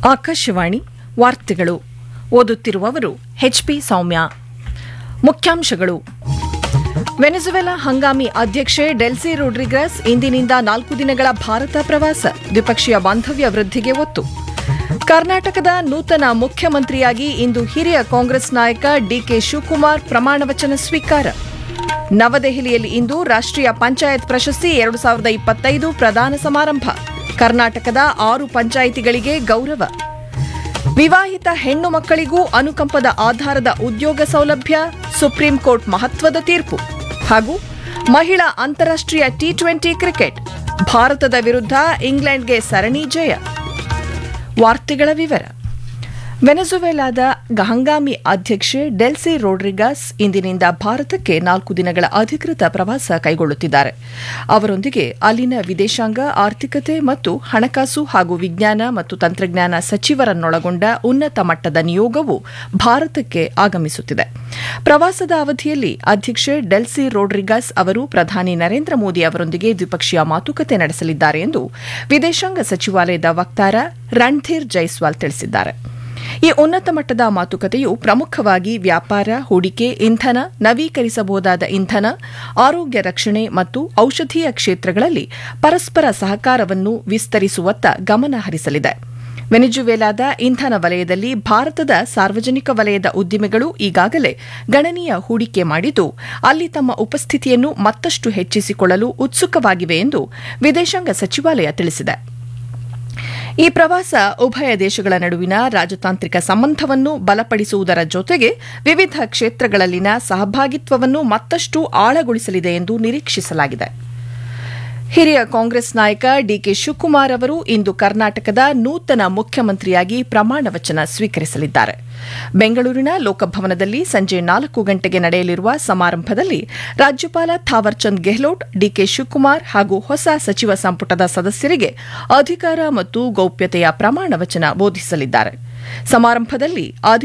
ಆಕಾಶವಾಣಿ ವಾರ್ತೆಗಳು ಓದುತ್ತಿರುವವರು ಎಚ್ಪಿ ಸೌಮ್ಯ ಮುಖ್ಯಾಂಶಗಳು ವೆನೆಜುವೆಲಾ ಹಂಗಾಮಿ ಅಧ್ಯಕ್ಷೆ ಡೆಲ್ಸಿ ರೋಡ್ರಿಗಸ್ ಇಂದಿನಿಂದ ನಾಲ್ಕು ದಿನಗಳ ಭಾರತ ಪ್ರವಾಸ ದ್ವಿಪಕ್ಷೀಯ ಬಾಂಧವ್ಯ ವೃದ್ಧಿಗೆ ಒತ್ತು ಕರ್ನಾಟಕದ ನೂತನ ಮುಖ್ಯಮಂತ್ರಿಯಾಗಿ ಇಂದು ಹಿರಿಯ ಕಾಂಗ್ರೆಸ್ ನಾಯಕ ಡಿಕೆ ಶಿವಕುಮಾರ್ ಪ್ರಮಾಣವಚನ ಸ್ವೀಕಾರ ನವದೆಹಲಿಯಲ್ಲಿ ಇಂದು ರಾಷ್ಟ್ರೀಯ ಪಂಚಾಯತ್ ಪ್ರಶಸ್ತಿ ಎರಡು ಸಾವಿರದ ಇಪ್ಪತ್ತೈದು ಪ್ರದಾನ ಸಮಾರಂಭ ಕರ್ನಾಟಕದ ಆರು ಪಂಚಾಯಿತಿಗಳಿಗೆ ಗೌರವ ವಿವಾಹಿತ ಹೆಣ್ಣು ಮಕ್ಕಳಿಗೂ ಅನುಕಂಪದ ಆಧಾರದ ಉದ್ಯೋಗ ಸೌಲಭ್ಯ ಸುಪ್ರೀಂ ಕೋರ್ಟ್ ಮಹತ್ವದ ತೀರ್ಪು ಹಾಗೂ ಮಹಿಳಾ ಅಂತಾರಾಷ್ಟ್ರೀಯ ಟಿ ಟ್ವೆಂಟಿ ಕ್ರಿಕೆಟ್ ಭಾರತದ ವಿರುದ್ಧ ಇಂಗ್ಲೆಂಡ್ಗೆ ಸರಣಿ ಜಯ ವಾರ್ತೆಗಳ ವಿವರ ವೆನೆಜುವೆಲಾದ ಹಂಗಾಮಿ ಅಧ್ಯಕ್ಷೆ ಡೆಲ್ಸಿ ರೋಡ್ರಿಗಾಸ್ ಇಂದಿನಿಂದ ಭಾರತಕ್ಕೆ ನಾಲ್ಕು ದಿನಗಳ ಅಧಿಕೃತ ಪ್ರವಾಸ ಕೈಗೊಳ್ಳುತ್ತಿದ್ದಾರೆ ಅವರೊಂದಿಗೆ ಅಲ್ಲಿನ ವಿದೇಶಾಂಗ ಆರ್ಥಿಕತೆ ಮತ್ತು ಹಣಕಾಸು ಹಾಗೂ ವಿಜ್ಞಾನ ಮತ್ತು ತಂತ್ರಜ್ಞಾನ ಸಚಿವರನ್ನೊಳಗೊಂಡ ಉನ್ನತ ಮಟ್ಟದ ನಿಯೋಗವು ಭಾರತಕ್ಕೆ ಆಗಮಿಸುತ್ತಿದೆ ಪ್ರವಾಸದ ಅವಧಿಯಲ್ಲಿ ಅಧ್ಯಕ್ಷೆ ಡೆಲ್ಸಿ ರೋಡ್ರಿಗಾಸ್ ಅವರು ಪ್ರಧಾನಿ ನರೇಂದ್ರ ಮೋದಿ ಅವರೊಂದಿಗೆ ದ್ವಿಪಕ್ಷೀಯ ಮಾತುಕತೆ ನಡೆಸಲಿದ್ದಾರೆ ಎಂದು ವಿದೇಶಾಂಗ ಸಚಿವಾಲಯದ ವಕ್ತಾರ ರಣಧೀರ್ ಜೈಸ್ವಾಲ್ ತಿಳಿಸಿದ್ದಾರೆ ಈ ಉನ್ನತ ಮಟ್ಟದ ಮಾತುಕತೆಯು ಪ್ರಮುಖವಾಗಿ ವ್ಯಾಪಾರ ಹೂಡಿಕೆ ಇಂಧನ ನವೀಕರಿಸಬಹುದಾದ ಇಂಧನ ಆರೋಗ್ಯ ರಕ್ಷಣೆ ಮತ್ತು ಔಷಧೀಯ ಕ್ಷೇತ್ರಗಳಲ್ಲಿ ಪರಸ್ಪರ ಸಹಕಾರವನ್ನು ವಿಸ್ತರಿಸುವತ್ತ ಗಮನ ಹರಿಸಲಿದೆ ವೆನಿಜುವೆಲಾದ ಇಂಧನ ವಲಯದಲ್ಲಿ ಭಾರತದ ಸಾರ್ವಜನಿಕ ವಲಯದ ಉದ್ದಿಮೆಗಳು ಈಗಾಗಲೇ ಗಣನೀಯ ಹೂಡಿಕೆ ಮಾಡಿದ್ದು ಅಲ್ಲಿ ತಮ್ಮ ಉಪಸ್ಥಿತಿಯನ್ನು ಮತ್ತಷ್ಟು ಹೆಚ್ಚಿಸಿಕೊಳ್ಳಲು ಉತ್ಸುಕವಾಗಿವೆ ಎಂದು ವಿದೇಶಾಂಗ ಸಚಿವಾಲಯ ತಿಳಿಸಿದೆ ಈ ಪ್ರವಾಸ ಉಭಯ ದೇಶಗಳ ನಡುವಿನ ರಾಜತಾಂತ್ರಿಕ ಸಂಬಂಧವನ್ನು ಬಲಪಡಿಸುವುದರ ಜೊತೆಗೆ ವಿವಿಧ ಕ್ಷೇತ್ರಗಳಲ್ಲಿನ ಸಹಭಾಗಿತ್ವವನ್ನು ಮತ್ತಷ್ಟು ಆಳಗೊಳಿಸಲಿದೆ ಎಂದು ನಿರೀಕ್ಷಿಸಲಾಗಿದೆ ಹಿರಿಯ ಕಾಂಗ್ರೆಸ್ ನಾಯಕ ಡಿಕೆ ಶಿವಕುಮಾರ್ ಅವರು ಇಂದು ಕರ್ನಾಟಕದ ನೂತನ ಮುಖ್ಯಮಂತ್ರಿಯಾಗಿ ಪ್ರಮಾಣ ವಚನ ಸ್ವೀಕರಿಸಲಿದ್ದಾರೆ ಬೆಂಗಳೂರಿನ ಲೋಕಭವನದಲ್ಲಿ ಸಂಜೆ ನಾಲ್ಕು ಗಂಟೆಗೆ ನಡೆಯಲಿರುವ ಸಮಾರಂಭದಲ್ಲಿ ರಾಜ್ಯಪಾಲ ಥಾವರ್ಚಂದ್ ಗೆಹ್ಲೋಟ್ ಡಿಕೆ ಶಿವಕುಮಾರ್ ಹಾಗೂ ಹೊಸ ಸಚಿವ ಸಂಪುಟದ ಸದಸ್ಯರಿಗೆ ಅಧಿಕಾರ ಮತ್ತು ಗೌಪ್ಯತೆಯ ಪ್ರಮಾಣ ವಚನ ಬೋಧಿಸಲಿದ್ದಾರೆ ಸಮಾರಂಭದಲ್ಲಿ